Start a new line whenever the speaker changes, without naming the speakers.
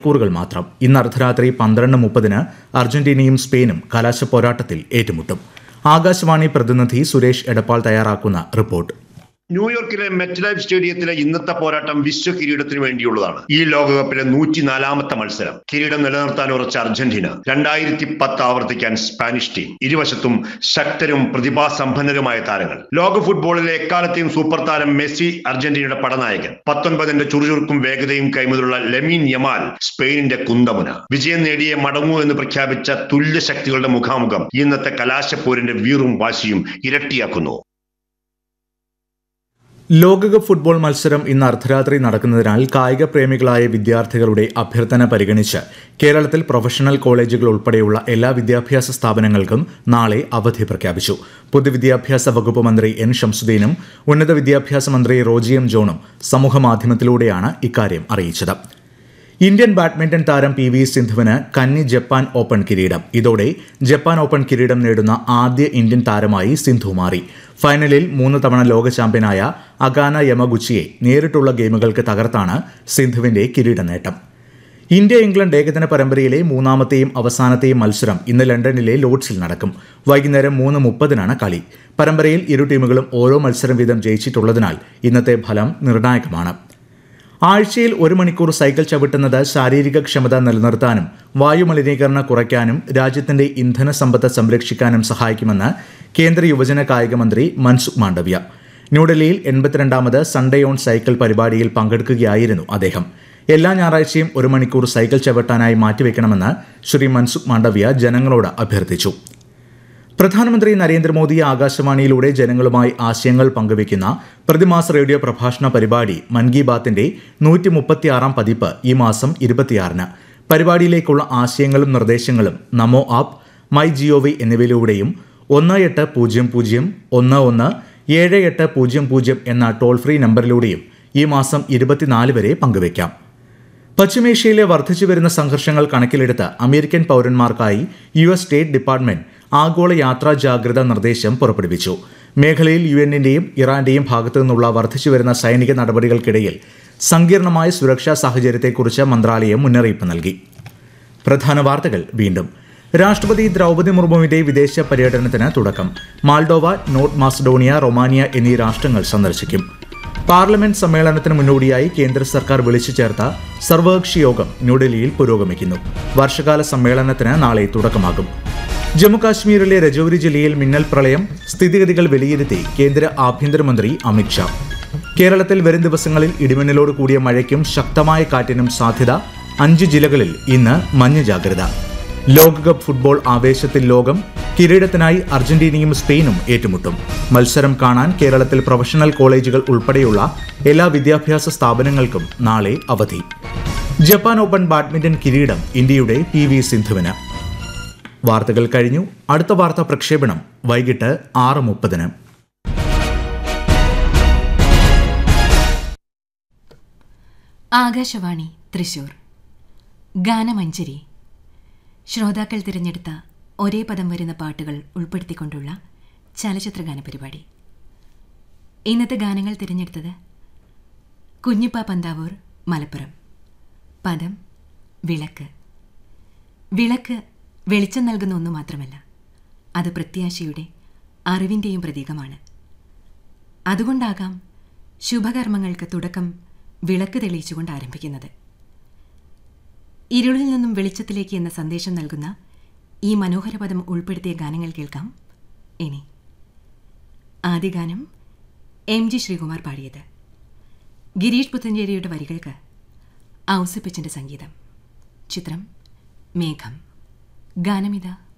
മണിക്കൂറുകൾ മാത്രം ഇന്ന് അർദ്ധരാത്രി പന്ത്രണ്ട് മുപ്പതിന് അർജന്റീനയും സ്പെയിനും കലാശ പോരാട്ടത്തിൽ ഏറ്റുമുട്ടും ആകാശവാണി പ്രതിനിധി സുരേഷ് എടപ്പാൾ തയ്യാറാക്കുന്ന റിപ്പോർട്ട്
ന്യൂയോർക്കിലെ മെറ്റ് ലൈഫ് സ്റ്റേഡിയത്തിലെ ഇന്നത്തെ പോരാട്ടം വിശ്വ കിരീടത്തിന് വേണ്ടിയുള്ളതാണ് ഈ ലോകകപ്പിലെ നൂറ്റിനാലാമത്തെ മത്സരം കിരീടം നിലനിർത്താൻ ഉറച്ച അർജന്റീന രണ്ടായിരത്തി പത്ത് ആവർത്തിക്കാൻ സ്പാനിഷ് ടീം ഇരുവശത്തും ശക്തരും പ്രതിഭാസമ്പന്നരുമായ താരങ്ങൾ ലോക ഫുട്ബോളിലെ എക്കാലത്തെയും സൂപ്പർ താരം മെസ്സി അർജന്റീനയുടെ പടനായകൻ പത്തൊൻപതിന്റെ ചുറുചുറുക്കും വേഗതയും കൈമുതലുള്ള ലെമീൻ യമാൽ സ്പെയിനിന്റെ കുന്തമുന വിജയം നേടിയേ മടങ്ങൂ എന്ന് പ്രഖ്യാപിച്ച തുല്യ ശക്തികളുടെ മുഖാമുഖം ഇന്നത്തെ കലാശപ്പോരിന്റെ വീറും വാശിയും ഇരട്ടിയാക്കുന്നു
ലോകകപ്പ് ഫുട്ബോൾ മത്സരം ഇന്ന് അർദ്ധരാത്രി നടക്കുന്നതിനാൽ കായിക പ്രേമികളായ വിദ്യാർത്ഥികളുടെ അഭ്യർത്ഥന പരിഗണിച്ച് കേരളത്തിൽ പ്രൊഫഷണൽ കോളേജുകൾ ഉൾപ്പെടെയുള്ള എല്ലാ വിദ്യാഭ്യാസ സ്ഥാപനങ്ങൾക്കും നാളെ അവധി പ്രഖ്യാപിച്ചു പൊതുവിദ്യാഭ്യാസ വകുപ്പ് മന്ത്രി എൻ ഷംസുദ്ദീനും ഉന്നത വിദ്യാഭ്യാസ മന്ത്രി റോജി എം ജോണും സമൂഹമാധ്യമത്തിലൂടെയാണ് ഇക്കാര്യം അറിയിച്ചത് ഇന്ത്യൻ ബാഡ്മിന്റൺ താരം പി വി സിന്ധുവിന് കന്നി ജപ്പാൻ ഓപ്പൺ കിരീടം ഇതോടെ ജപ്പാൻ ഓപ്പൺ കിരീടം നേടുന്ന ആദ്യ ഇന്ത്യൻ താരമായി സിന്ധു മാറി ഫൈനലിൽ മൂന്ന് തവണ ലോക ചാമ്പ്യനായ അഗാന യമഗുച്ചിയെ നേരിട്ടുള്ള ഗെയിമുകൾക്ക് തകർത്താണ് സിന്ധുവിന്റെ കിരീട നേട്ടം ഇന്ത്യ ഇംഗ്ലണ്ട് ഏകദിന പരമ്പരയിലെ മൂന്നാമത്തെയും അവസാനത്തെയും മത്സരം ഇന്ന് ലണ്ടനിലെ ലോഡ്സിൽ നടക്കും വൈകുന്നേരം മൂന്ന് മുപ്പതിനാണ് കളി പരമ്പരയിൽ ഇരു ടീമുകളും ഓരോ മത്സരം വീതം ജയിച്ചിട്ടുള്ളതിനാൽ ഇന്നത്തെ ഫലം നിർണായകമാണ് ആഴ്ചയിൽ ഒരു മണിക്കൂർ സൈക്കിൾ ചവിട്ടുന്നത് ശാരീരിക ക്ഷമത നിലനിർത്താനും വായുമലിനീകരണം കുറയ്ക്കാനും രാജ്യത്തിന്റെ ഇന്ധന സമ്പത്ത് സംരക്ഷിക്കാനും സഹായിക്കുമെന്ന് കേന്ദ്ര യുവജന കായിക മന്ത്രി മൻസുഖ് മാണ്ഡവ്യ ന്യൂഡൽഹിയിൽ എൺപത്തിരണ്ടാമത് സൺഡേ ഓൺ സൈക്കിൾ പരിപാടിയിൽ പങ്കെടുക്കുകയായിരുന്നു അദ്ദേഹം എല്ലാ ഞായറാഴ്ചയും ഒരു മണിക്കൂർ സൈക്കിൾ ചവിട്ടാനായി മാറ്റിവെക്കണമെന്ന് ശ്രീ മൻസുഖ് മാണ്ഡവ്യ ജനങ്ങളോട് അഭ്യർത്ഥിച്ചു പ്രധാനമന്ത്രി നരേന്ദ്രമോദി ആകാശവാണിയിലൂടെ ജനങ്ങളുമായി ആശയങ്ങൾ പങ്കുവയ്ക്കുന്ന പ്രതിമാസ റേഡിയോ പ്രഭാഷണ പരിപാടി മൻ കി ബാത്തിന്റെ നൂറ്റി മുപ്പത്തിയാറാം പതിപ്പ് ഈ മാസം ഇരുപത്തിയാറിന് പരിപാടിയിലേക്കുള്ള ആശയങ്ങളും നിർദ്ദേശങ്ങളും നമോ ആപ്പ് മൈ ജിഒവി എന്നിവയിലൂടെയും ഒന്ന് എട്ട് പൂജ്യം പൂജ്യം ഒന്ന് ഒന്ന് ഏഴ് എട്ട് പൂജ്യം പൂജ്യം എന്ന ടോൾ ഫ്രീ നമ്പറിലൂടെയും ഈ മാസം ഇരുപത്തിനാല് വരെ പങ്കുവയ്ക്കാം പശ്ചിമേഷ്യയിലെ വർദ്ധിച്ചു വരുന്ന സംഘർഷങ്ങൾ കണക്കിലെടുത്ത് അമേരിക്കൻ പൗരന്മാർക്കായി യു എസ് സ്റ്റേറ്റ് ഡിപ്പാർട്ട്മെന്റ് ആഗോള യാത്രാ ജാഗ്രതാ നിർദ്ദേശം പുറപ്പെടുവിച്ചു മേഖലയിൽ യു എന്നിന്റെയും ഇറാന്റെയും ഭാഗത്തു നിന്നുള്ള വർദ്ധിച്ചു വരുന്ന സൈനിക നടപടികൾക്കിടയിൽ സങ്കീർണമായ സുരക്ഷാ സാഹചര്യത്തെക്കുറിച്ച് മന്ത്രാലയം മുന്നറിയിപ്പ് നൽകി പ്രധാന വാർത്തകൾ വീണ്ടും രാഷ്ട്രപതി ദ്രൗപദി മുർമുവിന്റെ വിദേശ പര്യടനത്തിന് തുടക്കം മാൾഡോവ നോർത്ത് മാസഡോണിയ റൊമാനിയ എന്നീ രാഷ്ട്രങ്ങൾ സന്ദർശിക്കും പാർലമെന്റ് സമ്മേളനത്തിന് മുന്നോടിയായി കേന്ദ്ര സർക്കാർ വിളിച്ചു ചേർത്ത സർവകക്ഷി യോഗം ന്യൂഡൽഹിയിൽ പുരോഗമിക്കുന്നു വർഷകാല സമ്മേളനത്തിന് നാളെ തുടക്കമാകും ജമ്മുകാശ്മീരിലെ രജൌരി ജില്ലയിൽ മിന്നൽ പ്രളയം സ്ഥിതിഗതികൾ വിലയിരുത്തി കേന്ദ്ര ആഭ്യന്തരമന്ത്രി അമിത്ഷാ കേരളത്തിൽ വരും ദിവസങ്ങളിൽ ഇടിമിന്നലോട് കൂടിയ മഴയ്ക്കും ശക്തമായ കാറ്റിനും സാധ്യത അഞ്ച് ജില്ലകളിൽ ഇന്ന് മഞ്ഞ ജാഗ്രത ലോകകപ്പ് ഫുട്ബോൾ ആവേശത്തിൽ ലോകം കിരീടത്തിനായി അർജന്റീനയും സ്പെയിനും ഏറ്റുമുട്ടും മത്സരം കാണാൻ കേരളത്തിൽ പ്രൊഫഷണൽ കോളേജുകൾ ഉൾപ്പെടെയുള്ള എല്ലാ വിദ്യാഭ്യാസ സ്ഥാപനങ്ങൾക്കും നാളെ അവധി ജപ്പാൻ ഓപ്പൺ ബാഡ്മിന്റൺ കിരീടം ഇന്ത്യയുടെ പി വി സിന്ധുവിന് വാർത്തകൾ കഴിഞ്ഞു അടുത്ത വാർത്താ പ്രക്ഷേപണം വൈകിട്ട് ആറ് മുപ്പതിന്
ആകാശവാണി തൃശൂർ ഗാനമഞ്ജരി ശ്രോതാക്കൾ തിരഞ്ഞെടുത്ത ഒരേ പദം വരുന്ന പാട്ടുകൾ ഉൾപ്പെടുത്തിക്കൊണ്ടുള്ള ചലച്ചിത്രഗാന പരിപാടി ഇന്നത്തെ ഗാനങ്ങൾ തിരഞ്ഞെടുത്തത് കുഞ്ഞിപ്പ പന്താവൂർ മലപ്പുറം പദം വിളക്ക് വിളക്ക് വെളിച്ചം നൽകുന്ന ഒന്നു മാത്രമല്ല അത് പ്രത്യാശയുടെ അറിവിൻ്റെയും പ്രതീകമാണ് അതുകൊണ്ടാകാം ശുഭകർമ്മങ്ങൾക്ക് തുടക്കം വിളക്ക് തെളിയിച്ചുകൊണ്ട് ആരംഭിക്കുന്നത് ഇരുളിൽ നിന്നും വെളിച്ചത്തിലേക്ക് എന്ന സന്ദേശം നൽകുന്ന ഈ മനോഹര പദം ഉൾപ്പെടുത്തിയ ഗാനങ്ങൾ കേൾക്കാം ഇനി ആദ്യ ഗാനം എം ജി ശ്രീകുമാർ പാടിയത് ഗിരീഷ് പുത്തഞ്ചേരിയുടെ വരികൾക്ക് ഔസപ്പിച്ചിൻ്റെ സംഗീതം ചിത്രം മേഘം ഗാനമിത